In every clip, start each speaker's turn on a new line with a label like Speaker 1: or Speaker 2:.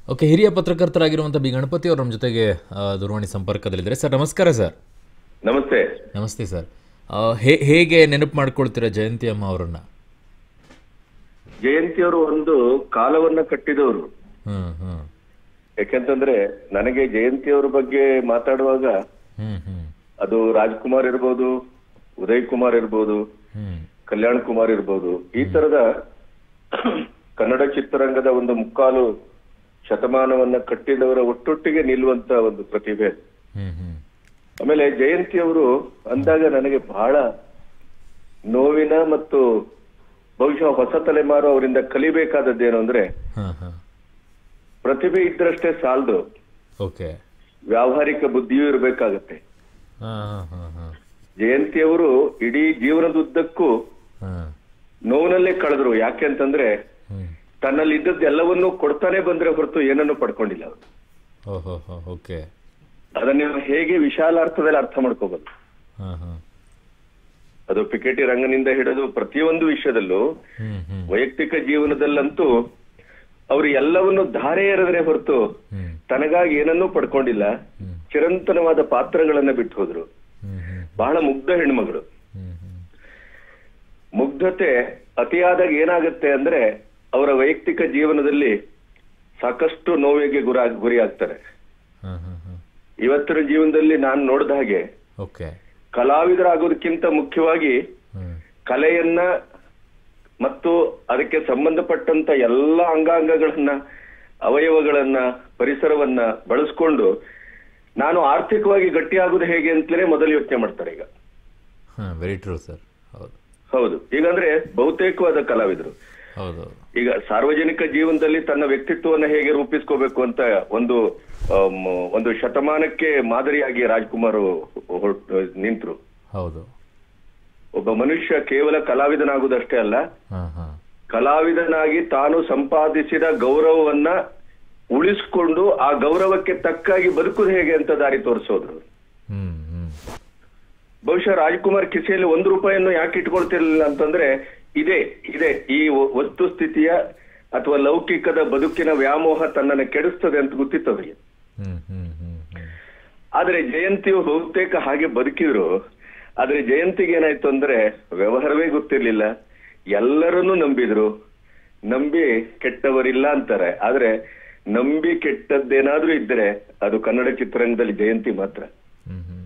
Speaker 1: Okay ಹಿರಿಯ ಪತ್ರಕರ್ತರಾಗಿರುವಂಥ B Ganapati ಅವರು ನಮ್ಮ ಜೊತೆಗೆ ಆ, ದೂರವಾಣಿ ಸಂಪರ್ಕದಲ್ಲಿದ್ದಾರೆ ಸರ್ ನಮಸ್ಕಾರ ಸರ್
Speaker 2: ನಮಸ್ತೆ
Speaker 1: ನಮಸ್ತೆ ಸರ್ ಆ, ಹೇ- ಹೇಗೆ ನೆನಪು ಮಾಡ್ಕೊಳ್ತೀರಾ ಜಯಂತಿ ಅಮ್ಮ ಅವರನ್ನ
Speaker 2: ಜಯಂತಿಯವರು ಒಂದು ಕಾಲವನ್ನ ಕಟ್ಟಿದವರು
Speaker 1: ಹ್ಮ್ ಹ್ಮ್
Speaker 2: ಯಾಕೆಂತಂದ್ರೆ ನನಗೆ ಜಯಂತಿಯವರ ಬಗ್ಗೆ ಮಾತಾಡುವಾಗ
Speaker 1: ಹ್ಮ್ ಹ್ಮ್
Speaker 2: ಅದು ರಾಜ್ಕುಮಾರ್ ಇರ್ಬೋದು ಉದಯ್ ಕುಮಾರ್ ಇರ್ಬೋದು
Speaker 1: ಹ್ಮ್
Speaker 2: ಕಲ್ಯಾಣ್ ಕುಮಾರ್ ಇರ್ಬೋದು ಈ ತರದ ಕನ್ನಡ ಚಿತ್ರರಂಗದ ಒಂದು ಮುಕ್ಕಾಲು ಶತಮಾನವನ್ನ ಕಟ್ಟಿದವರ ಒಟ್ಟೊಟ್ಟಿಗೆ ನಿಲ್ಲುವಂತ ಒಂದು ಪ್ರತಿಭೆ ಅದು.
Speaker 1: ಹ್ಮ್ ಹ್ಮ್
Speaker 2: ಆಮೇಲೆ ಜಯಂತಿ ಅವರು ಅಂದಾಗ ನನಗೆ ಬಹಳ ನೋವಿನ ಮತ್ತು ಬಹುಶಃ ಹೊಸ ತಲೆಮಾರು ಅವರಿಂದ ಕಲಿಬೇಕಾದದ್ದೇನು ಅಂದ್ರೆ
Speaker 1: ಹಾಂ ಹಾಂ
Speaker 2: ಪ್ರತಿಭೆ ಇದ್ದರಷ್ಟೇ ಸಾಲದು
Speaker 1: ಓಕೆ
Speaker 2: ವ್ಯಾವಹಾರಿಕ ಬುದ್ಧಿಯೂ ಇರಬೇಕಾಗತ್ತೆ
Speaker 1: ಹಾಂ ಹಾಂ ಹಾಂ ಹಾಂ
Speaker 2: ಜಯಂತಿಯವರು ಇಡೀ ಜೀವನದುದ್ದಕ್ಕೂ
Speaker 1: ಹಾಂ
Speaker 2: ನೋವಿನಲ್ಲೇ ಕಳೆದ್ರು ಯಾಕೆ ಅಂತಂದ್ರೆ
Speaker 1: ಹ್ಮ್
Speaker 2: ತನ್ನಲ್ಲಿ ಇದ್ದದ್ದು ಎಲ್ಲವನ್ನೂ ಕೊಡ್ತಾನೆ ಬಂದ್ರೆ ಹೊರತು ಏನನ್ನು ಪಡ್ಕೊಂಡಿಲ್ಲ ಅವರು
Speaker 1: ಓಹೋ ಹೋ ಓಕೆ
Speaker 2: ಅದನ್ನ ನೀವು ಹೇಗೆ ವಿಶಾಲಾರ್ಥದಲ್ಲಿ ಅರ್ಥ ಮಾಡ್ಕೋಬಹುದು
Speaker 1: ಹಾಂ ಹಾಂ
Speaker 2: ಅದು ಪಿಕೆಟಿ ರಂಗನಿಂದ ಹಿಡಿದು ಪ್ರತಿಯೊಂದು ವಿಷಯದಲ್ಲೂ
Speaker 1: ಹ್ಮ್ ಹ್ಮ್
Speaker 2: ವೈಯಕ್ತಿಕ ಜೀವನದಲ್ಲಂತೂ ಅವರು ಎಲ್ಲವನ್ನು ಧಾರೆ ಎರೆದ್ರೆ ಹೊರತು
Speaker 1: ಹ್ಮ್
Speaker 2: ತನಗಾಗಿ ಏನನ್ನೂ ಪಡ್ಕೊಂಡಿಲ್ಲ
Speaker 1: ಹ್ಮ್
Speaker 2: ಚಿರಂತನವಾದ ಪಾತ್ರಗಳನ್ನ ಬಿಟ್ಟು ಹೋದ್ರು
Speaker 1: ಹ್ಮ್ ಹ್ಮ್
Speaker 2: ಬಹಳ ಮುಗ್ಧ ಹೆಣ್ಮಗಳು
Speaker 1: ಹ್ಮ್ ಹ್ಮ್
Speaker 2: ಮುಗ್ಧತೆ ಅತಿಯಾದಾಗ ಏನಾಗುತ್ತೆ ಅಂದ್ರೆ ಅವರ ವೈಯಕ್ತಿಕ ಜೀವನದಲ್ಲಿ ಸಾಕಷ್ಟು ನೋವಿಗೆ ಗುರ ಗುರಿ ಆಗ್ತಾರೆ
Speaker 1: ಹಾಂ ಹಾಂ ಹಾಂ
Speaker 2: ಇವತ್ತಿನ ಜೀವನದಲ್ಲಿ ನಾನು ನೋಡಿದ ಹಾಗೆ
Speaker 1: ಓಕೆ
Speaker 2: ಕಲಾವಿದರಾಗೋದಕ್ಕಿಂತ ಮುಖ್ಯವಾಗಿ
Speaker 1: ಹ್ಮ್
Speaker 2: ಕಲೆಯನ್ನ ಮತ್ತು ಅದಕ್ಕೆ ಸಂಬಂಧಪಟ್ಟಂತ ಎಲ್ಲ ಅಂಗಾಂಗಗಳನ್ನ ಅವಯವಗಳನ್ನ ಪರಿಸರವನ್ನ ಬಳಸ್ಕೊಂಡು ನಾನು ಆರ್ಥಿಕವಾಗಿ ಗಟ್ಟಿಯಾಗುದು ಹೇಗೆ ಅಂತಲೇ ಮೊದಲು ಯೋಚನೆ ಮಾಡ್ತಾರೆ ಈಗ
Speaker 1: ಹಾಂ ವೆರಿ ಟ್ರೂ ಸರ್ ಹೌದು
Speaker 2: ಹೌದು ಈಗಂದ್ರೆ ಬಹುತೇಕವಾದ ಕಲಾವಿದರು
Speaker 1: ಹೌದು ಹೌದು
Speaker 2: ಈಗ ಸಾರ್ವಜನಿಕ ಜೀವನದಲ್ಲಿ ತನ್ನ ವ್ಯಕ್ತಿತ್ವವನ್ನ ಹೇಗೆ ರೂಪಿಸ್ಕೋಬೇಕು ಅಂತ ಒಂದು ಆಮ್, ಒಂದು ಶತಮಾನಕ್ಕೆ ಮಾದರಿಯಾಗಿ ರಾಜ್ಕುಮಾರ್ ಹೊರ್ಟ್- ನಿಂತ್ರು
Speaker 1: ಹೌದು
Speaker 2: ಒಬ್ಬ ಮನುಷ್ಯ ಕೇವಲ ಕಲಾವಿದನಾಗುವುದಷ್ಟೇ ಅಲ್ಲ
Speaker 1: ಹಾಂ ಹಾಂ
Speaker 2: ಕಲಾವಿದನಾಗಿ ತಾನು ಸಂಪಾದಿಸಿದ ಗೌರವವನ್ನ ಉಳಿಸ್ಕೊಂಡು ಆ ಗೌರವಕ್ಕೆ ತಕ್ಕಾಗಿ ಬದುಕುದು ಹೇಗೆ ಅಂತ ದಾರಿ ತೋರಿಸೋದ್ರು
Speaker 1: ಹ್ಮ್ ಹ್ಮ್
Speaker 2: ಬಹುಶಃ ರಾಜ್ಕುಮಾರ್ ಕಿಸೆಯಲ್ಲಿ ಒಂದು ರೂಪಾಯಿಯನ್ನು ಯಾಕೆ ಇಟ್ಕೊಳ್ತಿರ್ಲಿಲ್ಲ ಅಂತಂದ್ರೆ ಇದೇ ಇದೆ ಈ ವ- ವಸ್ತು ಸ್ಥಿತಿಯ ಅಥವಾ ಲೌಕಿಕದ ಬದುಕಿನ ವ್ಯಾಮೋಹ ತನ್ನನ್ನು ಕೆಡಿಸ್ತದೆ ಅಂತ ಗೊತ್ತಿತ್ತು ಅವರಿಗೆ
Speaker 1: ಹ್ಮ್ ಹ್ಮ್ ಹ್ಮ್ ಹ್ಮ್
Speaker 2: ಆದ್ರೆ ಜಯಂತಿಯು ಬಹುತೇಕ ಹಾಗೆ ಬದುಕಿದ್ರು ಆದ್ರೆ ಜಯಂತಿಗೆ ಏನಾಯ್ತು ಅಂದ್ರೆ ವ್ಯವಹಾರವೇ ಗೊತ್ತಿರ್ಲಿಲ್ಲ ಎಲ್ಲರನ್ನೂ ನಂಬಿದ್ರು ನಂಬಿ ಕೆಟ್ಟವರಿಲ್ಲ ಅಂತಾರೆ ಆದ್ರೆ ನಂಬಿ ಕೆಟ್ಟದ್ದೇನಾದ್ರೂ ಇದ್ರೆ ಅದು ಕನ್ನಡ ಚಿತ್ರರಂಗದಲ್ಲಿ ಜಯಂತಿ ಮಾತ್ರ
Speaker 1: ಹ್ಮ್ ಹ್ಮ್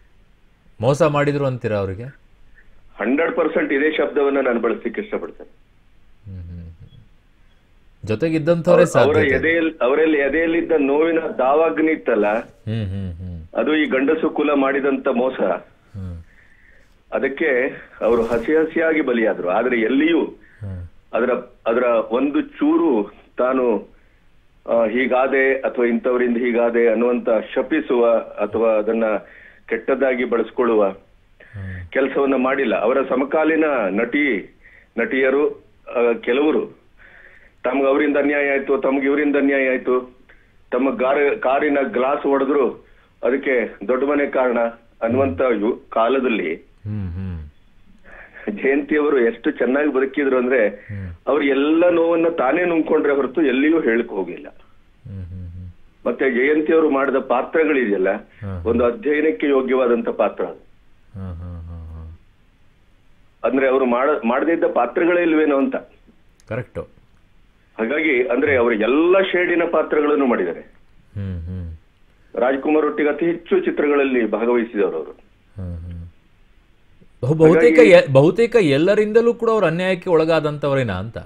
Speaker 1: ಮೋಸ ಮಾಡಿದ್ರು ಅಂತೀರಾ ಅವರಿಗೆ
Speaker 2: ಹಂಡ್ರೆಡ್ ಪರ್ಸೆಂಟ್ ಇದೇ ಶಬ್ದವನ್ನ ನಾನು ಬಳಸಲಿಕ್ಕೆ ಇಷ್ಟಪಡ್ತೇನೆ
Speaker 1: ಹ್ಮ್ ಹ್ಮ್ ಹ್ಮ್. ಜೊತೆಗಿದ್ದಂಥವ್ರೇ
Speaker 2: ಅವರ
Speaker 1: ಸಾಧ್ಯ
Speaker 2: ಎದೆಯಲ್ಲಿ ಅವರಲ್ಲಿ ಎದೆಯಲ್ಲಿದ್ದ ನೋವಿನ ದಾವಾಗ್ನಿ ಇತ್ತಲ್ಲ
Speaker 1: ಹ್ಮ್ ಹ್ಮ್ ಹ್ಮ್
Speaker 2: ಅದು ಈ ಗಂಡಸು ಕುಲ ಮಾಡಿದಂತ ಮೋಸ
Speaker 1: ಹ್ಮ್
Speaker 2: ಅದಕ್ಕೆ ಅವರು ಹಸಿ ಹಸಿಯಾಗಿ ಬಲಿಯಾದ್ರು ಆದ್ರೆ ಎಲ್ಲಿಯೂ
Speaker 1: ಹ್ಮ್
Speaker 2: ಅದರ ಅದರ ಒಂದು ಚೂರು ತಾನು ಆ, ಹೀಗಾದೆ ಅಥವಾ ಇಂಥವರಿಂದ ಹೀಗಾದೆ ಅನ್ನುವಂತ ಶಪಿಸುವ ಅಥವಾ ಅದನ್ನ ಕೆಟ್ಟದ್ದಾಗಿ ಬಳಸ್ಕೊಳ್ಳುವ
Speaker 1: ಹ್ಮ್
Speaker 2: ಕೆಲಸವನ್ನ ಮಾಡಿಲ್ಲ ಅವರ ಸಮಕಾಲೀನ ನಟಿ ನಟಿಯರು ಆ, ಕೆಲವರು ತಮ್ಗೆ ಅವರಿಂದ ಅನ್ಯಾಯ ಆಯ್ತು ತಮ್ಗೆ ಇವರಿಂದ ಅನ್ಯಾಯ ಆಯ್ತು ತಮ್ಮ ಗಾರ ಕಾರಿನ ಗ್ಲಾಸ್ ಹೊಡೆದ್ರು ಅದಕ್ಕೆ ದೊಡ್ಡ ಮನೆ ಕಾರಣ ಅನ್ನುವಂತ ಯು- ಕಾಲದಲ್ಲಿ
Speaker 1: ಹ್ಮ್ ಹ್ಮ್
Speaker 2: ಜಯಂತಿಯವರು ಎಷ್ಟು ಚೆನ್ನಾಗಿ ಬದುಕಿದ್ರು ಅಂದ್ರೆ
Speaker 1: ಹ್ಮ್
Speaker 2: ಅವ್ರು ಎಲ್ಲ ನೋವನ್ನ ತಾನೇ ನುಂಗ್ಕೊಂಡ್ರೆ ಹೊರತು ಎಲ್ಲಿಯೂ ಹೇಳಕ್ ಹೋಗಿಲ್ಲ
Speaker 1: ಹ್ಮ್ ಹ್ಮ್ ಹ್ಮ್
Speaker 2: ಮತ್ತೆ ಜಯಂತಿಯವರು ಮಾಡಿದ ಪಾತ್ರಗಳಿದೆಯಲ್ಲ
Speaker 1: ಹ್ಮ್.
Speaker 2: ಒಂದು ಅಧ್ಯಯನಕ್ಕೆ ಯೋಗ್ಯವಾದಂತ ಪಾತ್ರ ಅದು.
Speaker 1: ಹ್ಮ್ ಹ್ಮ್ ಹ್ಮ್ ಹ್ಮ್
Speaker 2: ಅಂದ್ರೆ ಅವರು ಮಾಡ ಮಾಡದಿದ್ದ ಪಾತ್ರಗಳೇ ಇಲ್ವೇನೋ ಅಂತ
Speaker 1: ಕರೆಕ್ಟು
Speaker 2: ಹಾಗಾಗಿ ಅಂದ್ರೆ ಅವರು ಎಲ್ಲ ಶೇಡಿನ ಪಾತ್ರಗಳನ್ನು ಮಾಡಿದ್ದಾರೆ
Speaker 1: ಹ್ಮ್ ಹ್ಮ್
Speaker 2: ರಾಜ್ಕುಮಾರ್ ಒಟ್ಟಿಗೆ ಅತಿ ಹೆಚ್ಚು ಚಿತ್ರಗಳಲ್ಲಿ ಭಾಗವಹಿಸಿದವರು ಅವರು
Speaker 1: ಹ್ಮ್ ಹ್ಮ್ ಬಹು- ಬಹುತೇಕ ಎ- ಬಹುತೇಕ ಎಲ್ಲರಿಂದಲೂ ಕೂಡ ಅವ್ರು ಅನ್ಯಾಯಕ್ಕೆ ಒಳಗಾದಂಥವ್ರೇನಾ ಅಂತ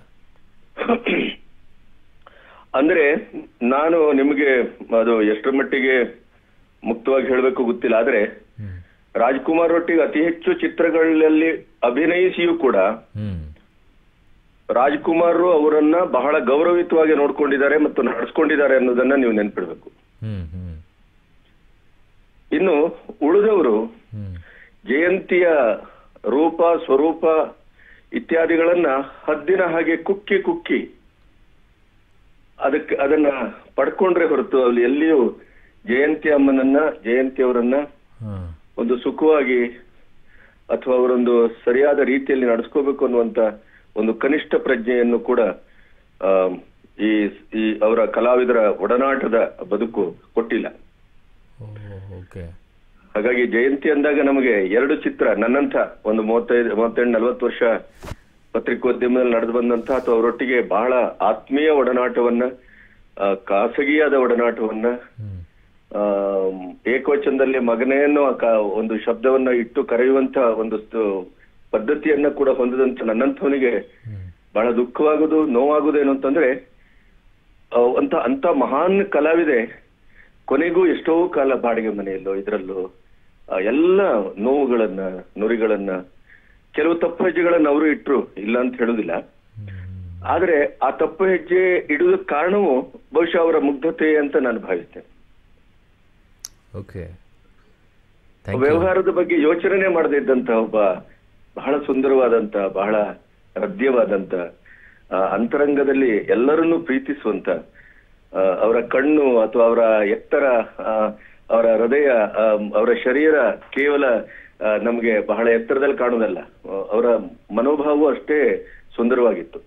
Speaker 2: ಅಂದ್ರೆ ನಾನು ನಿಮಗೆ ಅದು ಎಷ್ಟರ ಮಟ್ಟಿಗೆ ಮುಕ್ತವಾಗಿ ಹೇಳಬೇಕು ಗೊತ್ತಿಲ್ಲ ಆದ್ರೆ
Speaker 1: ಹ್ಮ್
Speaker 2: ರಾಜ್ಕುಮಾರ್ ಒಟ್ಟಿಗೆ ಅತಿ ಹೆಚ್ಚು ಚಿತ್ರಗಳಲ್ಲಿ ಅಭಿನಯಿಸಿಯೂ ಕೂಡ
Speaker 1: ಹ್ಮ್
Speaker 2: ರಾಜ್ಕುಮಾರ್ ಅವರನ್ನ ಬಹಳ ಗೌರವಿತವಾಗಿ ನೋಡ್ಕೊಂಡಿದ್ದಾರೆ ಮತ್ತು ನಡೆಸ್ಕೊಂಡಿದ್ದಾರೆ ಅನ್ನೋದನ್ನ ನೀವು ನೆನ್ಪಿಡ್ಬೇಕು
Speaker 1: ಹ್ಮ್ ಹ್ಮ್
Speaker 2: ಇನ್ನು ಉಳಿದವರು
Speaker 1: ಹ್ಮ್
Speaker 2: ಜಯಂತಿಯ ರೂಪ ಸ್ವರೂಪ ಇತ್ಯಾದಿಗಳನ್ನ ಹದ್ದಿನ ಹಾಗೆ ಕುಕ್ಕಿ ಕುಕ್ಕಿ ಅದಕ್ಕೆ ಅದನ್ನ ಪಡ್ಕೊಂಡ್ರೆ ಹೊರತು ಅಲ್ಲಿ ಎಲ್ಲಿಯೂ ಜಯಂತಿ ಅಮ್ಮನನ್ನ ಜಯಂತಿ ಅವರನ್ನ
Speaker 1: ಹ್ಮ್
Speaker 2: ಒಂದು ಸುಖವಾಗಿ ಅಥವಾ ಅವರೊಂದು ಸರಿಯಾದ ರೀತಿಯಲ್ಲಿ ನಡೆಸ್ಕೋಬೇಕು ಅನ್ನುವಂತ ಒಂದು ಕನಿಷ್ಠ ಪ್ರಜ್ಞೆಯನ್ನು ಕೂಡ ಆ, ಈ ಈ ಅವರ ಕಲಾವಿದರ ಒಡನಾಟದ ಬದುಕು ಕೊಟ್ಟಿಲ್ಲ
Speaker 1: ಓಕೆ
Speaker 2: ಹಾಗಾಗಿ ಜಯಂತಿ ಅಂದಾಗ ನಮಗೆ ಎರಡು ಚಿತ್ರ ನನ್ನಂಥ ಒಂದು ಮೂವತ್ತೈದು ಮೂವತ್ತೆಂಟು ನಲವತ್ತು ವರ್ಷ ಪತ್ರಿಕೋದ್ಯಮದಲ್ಲಿ ನಡೆದು ಬಂದಂತ ಅಥವಾ ಅವರೊಟ್ಟಿಗೆ ಬಹಳ ಆತ್ಮೀಯ ಒಡನಾಟವನ್ನ ಆ, ಖಾಸಗಿಯಾದ ಒಡನಾಟವನ್ನ
Speaker 1: ಹ್ಮ್
Speaker 2: ಆ, ಏಕವಚನದಲ್ಲಿ ಮಗನೇ ಅನ್ನೋ ಆ ಕ- ಒಂದು ಶಬ್ದವನ್ನ ಇಟ್ಟು ಕರೆಯುವಂತ ಒಂದು ಸ್ತು- ಪದ್ಧತಿಯನ್ನ ಕೂಡ ಹೊಂದದಂತ ನನ್ನಂಥವನಿಗೆ
Speaker 1: ಹ್ಮ್
Speaker 2: ಬಹಳ ದುಃಖವಾಗುದು ನೋವಾಗುದೇನು ಅಂತಂದ್ರೆ ಆ, ಅಂತ ಅಂತ ಮಹಾನ್ ಕಲಾವಿದೆ ಕೊನೆಗೂ ಎಷ್ಟೋ ಕಾಲ ಬಾಡಿಗೆ ಮನೆಯಲ್ಲೋ ಇದರಲ್ಲೋ ಆ, ಎಲ್ಲ ನೋವುಗಳನ್ನ ನುರಿಗಳನ್ನ ಕೆಲವು ತಪ್ಪು ಹೆಜ್ಜೆಗಳನ್ನ ಅವರು ಇಟ್ರು ಇಲ್ಲ ಅಂತ ಹೇಳುದಿಲ್ಲ ಆದ್ರೆ ಆ ತಪ್ಪು ಹೆಜ್ಜೆ ಇಡುವುದಕ್ಕೆ ಕಾರಣವು ಬಹುಶಃ ಅವರ ಮುಗ್ಧತೆ ಅಂತ ನಾನು ಭಾವಿಸ್ತೇನೆ
Speaker 1: ಓಕೆ ಥ್ಯಾಂಕ್ ಯು
Speaker 2: ವ್ಯವಹಾರದ ಬಗ್ಗೆ ಯೋಚನೆ ಮಾಡದೇ ಇದ್ದಂತ ಒಬ್ಬ ಬಹಳ ಸುಂದರವಾದಂತ ಬಹಳ ಹೃದಯವಾದಂತ ಆ, ಅಂತರಂಗದಲ್ಲಿ ಎಲ್ಲರನ್ನೂ ಪ್ರೀತಿಸುವಂತ ಆ, ಅವರ ಕಣ್ಣು ಅಥವಾ ಅವರ ಎತ್ತರ ಆ, ಅವರ ಹೃದಯ ಆ, ಅವರ ಶರೀರ ಕೇವಲ ಆ, ನಮ್ಗೆ ಬಹಳ ಎತ್ತರದಲ್ಲಿ ಕಾಣುವುದಲ್ಲ ಆ, ಅವರ ಮನೋಭಾವವು ಅಷ್ಟೇ ಸುಂದರವಾಗಿತ್ತು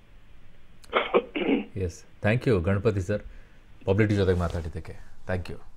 Speaker 1: yes thank you Ganapathi sir publicity ಜೊತೆಗೆ ಮಾತಾಡಿದ್ದಕ್ಕೆ ಥ್ಯಾಂಕ್ ಯು